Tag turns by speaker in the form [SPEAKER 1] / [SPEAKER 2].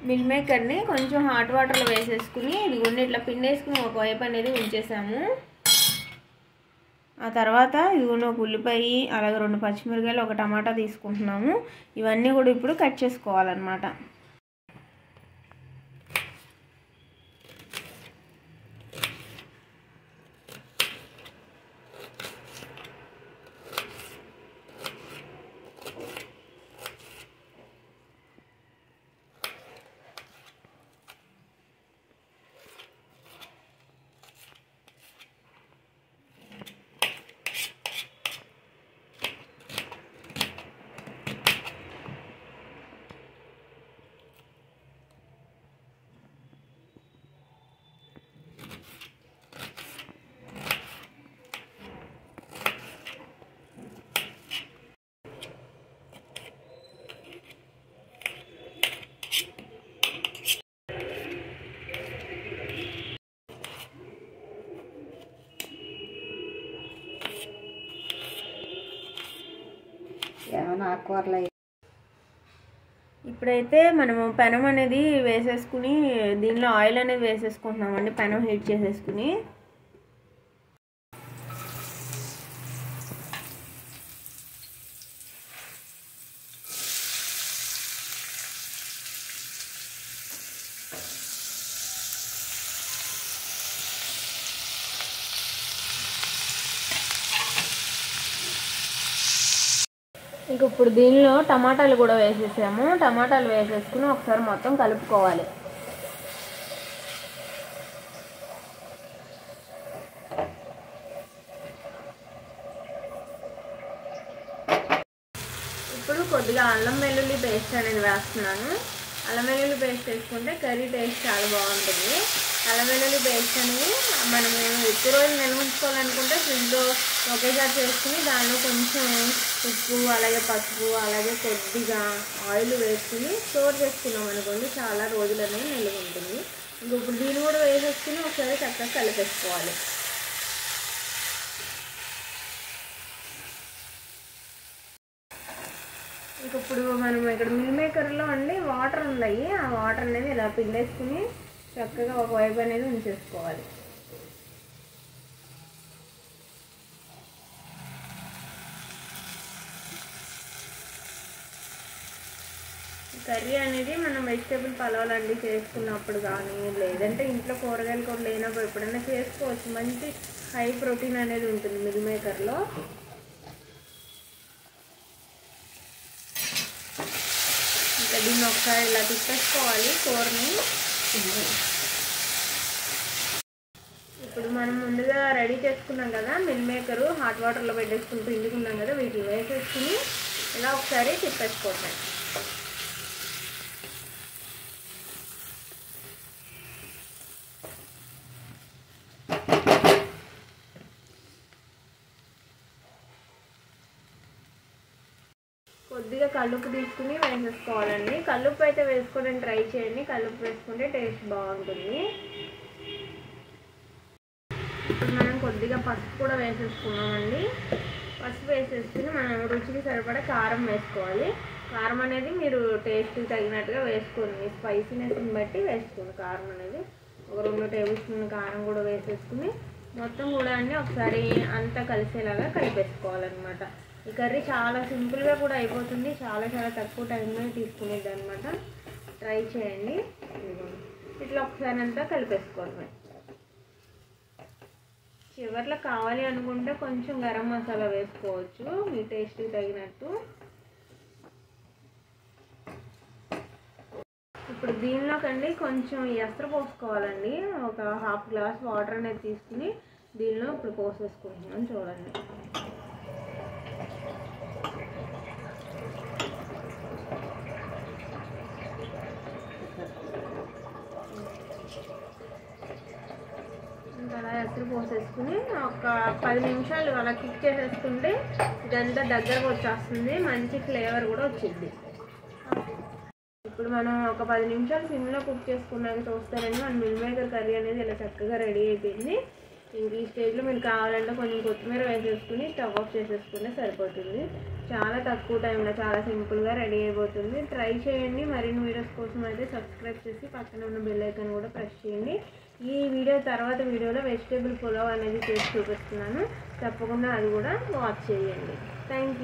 [SPEAKER 1] Mill మేకర్ని కొంచెం hot వాటర్లో వేసేసుకుని ఇదిగోండి ఇట్లా పిండేసుకుని ఒకవైపు అనేది ఉంచేసాము ఆ తర్వాత ఇదిగోండి ఒక ఉల్లిపాయ అలాగే రెండు పచ్చిమిరకాయలు ఒక టమాటా తీసుకుంటున్నాము ఇవన్నీ కూడా ఇప్పుడు కట్ చేసుకోవాలన్నమాట
[SPEAKER 2] ఏమైనా ఆకుకూరలు అయ్యి
[SPEAKER 1] ఇప్పుడైతే మనము పెనం అనేది వేసేసుకుని దీనిలో ఆయిల్ అనేది వేసేసుకుంటున్నామండి పెనం హీట్ చేసేసుకుని ఇంక ఇప్పుడు దీనిలో టమాటాలు కూడా వేసేసాము టమాటాలు వేసేసుకుని ఒకసారి మొత్తం కలుపుకోవాలి ఇప్పుడు కొద్దిగా అల్లం వెల్లుల్లి పేస్ట్ అనేది వేస్తున్నాను అల్లం వెల్లుల్లి పేస్ట్ వేసుకుంటే కర్రీ టేస్ట్ చాలా బాగుంటుంది అల్లం వెల్లుల్లి పేస్ట్ అనేది మనం ఎక్కువ రోజులు నిల్వ ఉంచుకోవాలనుకుంటే ఫ్రిడ్జ్లో ఒకేసారి చేసుకుని దానిలో కొంచెం ఉప్పు అలాగే పసుపు అలాగే కొద్దిగా ఆయిల్ వేసుకుని స్టోర్ చేసుకున్నాం అనుకోండి చాలా రోజులు అనేది నిల్వ ఉంటుంది ఇంక ఇప్పుడు దీన్ని కూడా వేసేసుకుని ఒకసారి చక్కగా కలిపేసుకోవాలి ఇంక ఇప్పుడు మనం ఇక్కడ మిల్ మేకర్లో అండి వాటర్ ఉన్నాయి ఆ వాటర్ అనేది ఇలా పిండేసుకుని చక్కగా ఒకవైపు అనేది ఉంచేసుకోవాలి కర్రీ అనేది మనం వెజిటేబుల్ పలావులు చేసుకున్నప్పుడు కానీ లేదంటే ఇంట్లో కూరగాయలు కూడా లేనప్పుడు ఎప్పుడైనా చేసుకోవచ్చు మంచి హై ప్రోటీన్ అనేది ఉంటుంది మిల్ మేకర్లో ఇంకా దీన్ని ఒకసారి ఇలా తిప్పేసుకోవాలి కూరని ఇప్పుడు మనం ముందుగా రెడీ చేసుకున్నాం కదా మిల్ మేకరు హాట్ వాటర్లో పెట్టేసుకుని పిండుకున్నాం కదా వీటిని వేసేసుకుని ఇలా ఒకసారి తిప్పేసుకోవటం కొద్దిగా కల్లుప్పు తీసుకుని వేసేసుకోవాలండి కల్లుప్పు అయితే వేసుకొని ట్రై చేయండి కల్లుప్పు వేసుకుంటే టేస్ట్ బాగుంటుంది ఇప్పుడు మనం కొద్దిగా పసుపు కూడా వేసేసుకున్నామండి పసుపు వేసేసుకుని మనం రుచికి సరిపడా కారం వేసుకోవాలి కారం అనేది మీరు టేస్ట్ తగినట్టుగా వేసుకోండి మీ స్పైసీనెస్ని బట్టి వేసుకోండి కారం అనేది ఒక రెండు టేబుల్ స్పూన్ కారం కూడా వేసేసుకుని మొత్తం కూడా అన్నీ ఒకసారి అంతా కలిసేలాగా కలిపేసుకోవాలన్నమాట ఈ కర్రీ చాలా సింపుల్గా కూడా అయిపోతుంది చాలా చాలా తక్కువ టైంలో తీసుకునేది అనమాట ట్రై చేయండి ఇదిగోండి. ఇట్లా ఒకసారి అంతా కలిపేసుకోవడమే చివర్లో కావాలి అనుకుంటే కొంచెం గరం మసాలా వేసుకోవచ్చు మీ టేస్ట్కి తగినట్టు ఇప్పుడు దీనిలోకండి కొంచెం ఎసరు పోసుకోవాలండి ఒక హాఫ్ గ్లాస్ వాటర్ అనేది తీసుకుని దీనిలో ఇప్పుడు పోసేసుకుంటున్నాం చూడండి ఇంకా అలా ఎసరు పోసేసుకుని ఒక పది నిమిషాలు అలా కుక్ చేసేసుకుంటే ఇదంతా దగ్గరకు వచ్చేస్తుంది మంచి ఫ్లేవర్ కూడా వచ్చింది ఇప్పుడు మనం ఒక పది నిమిషాలు సిమ్లో కుక్ చేసుకున్నాక చూస్తారండి మన మిల్ మేకర్ కర్రీ అనేది ఇలా చక్కగా రెడీ అయిపోయింది ఇంక ఈ స్టేజ్లో మీరు కావాలంటే కొంచెం కొత్తిమీర వేసేసుకుని స్టవ్ ఆఫ్ చేసేసుకుంటే సరిపోతుంది చాలా తక్కువ టైంలో చాలా సింపుల్గా రెడీ అయిపోతుంది ట్రై చేయండి మరిన్ని వీడియోస్ కోసం అయితే సబ్స్క్రైబ్ చేసి పక్కన ఉన్న బెల్ ఐకాన్ కూడా ప్రెస్ చేయండి ఈ వీడియో తర్వాత వీడియోలో వెజిటేబుల్ పులావ్ అనేది చేసి చూపిస్తున్నాను తప్పకుండా అది కూడా వాచ్ చేయండి థ్యాంక్ యూ